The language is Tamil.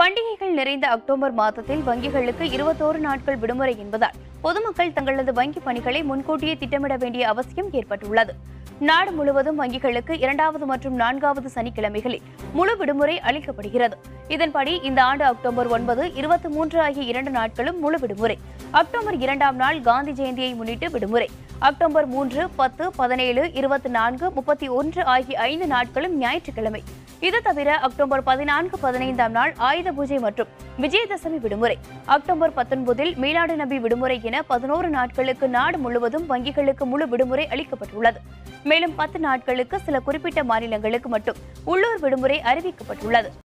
பண்டிகைகள் நிறைந்த அக்டோபர் மாதத்தில் வங்கிகளுக்கு இருபத்தோரு நாட்கள் விடுமுறை என்பதால் பொதுமக்கள் தங்களது வங்கி பணிகளை முன்கூட்டியே திட்டமிட வேண்டிய அவசியம் ஏற்பட்டுள்ளது நாடு முழுவதும் வங்கிகளுக்கு இரண்டாவது மற்றும் நான்காவது சனிக்கிழமைகளில் முழு விடுமுறை அளிக்கப்படுகிறது இதன்படி இந்த ஆண்டு அக்டோபர் ஒன்பது இருபத்தி மூன்று ஆகிய இரண்டு நாட்களும் முழு விடுமுறை அக்டோபர் இரண்டாம் நாள் காந்தி ஜெயந்தியை முன்னிட்டு விடுமுறை அக்டோபர் மூன்று பத்து பதினேழு இருபத்தி நான்கு முப்பத்தி ஒன்று ஆகிய ஐந்து நாட்களும் ஞாயிற்றுக்கிழமை இது தவிர அக்டோபர் பதினான்கு பதினைந்தாம் நாள் ஆயுத பூஜை மற்றும் விஜயதசமி விடுமுறை அக்டோபர் பத்தொன்பதில் மீலாடு நபி விடுமுறை என பதினோரு நாட்களுக்கு நாடு முழுவதும் வங்கிகளுக்கு முழு விடுமுறை அளிக்கப்பட்டுள்ளது மேலும் பத்து நாட்களுக்கு சில குறிப்பிட்ட மாநிலங்களுக்கு மட்டும் உள்ளூர் விடுமுறை அறிவிக்கப்பட்டுள்ளது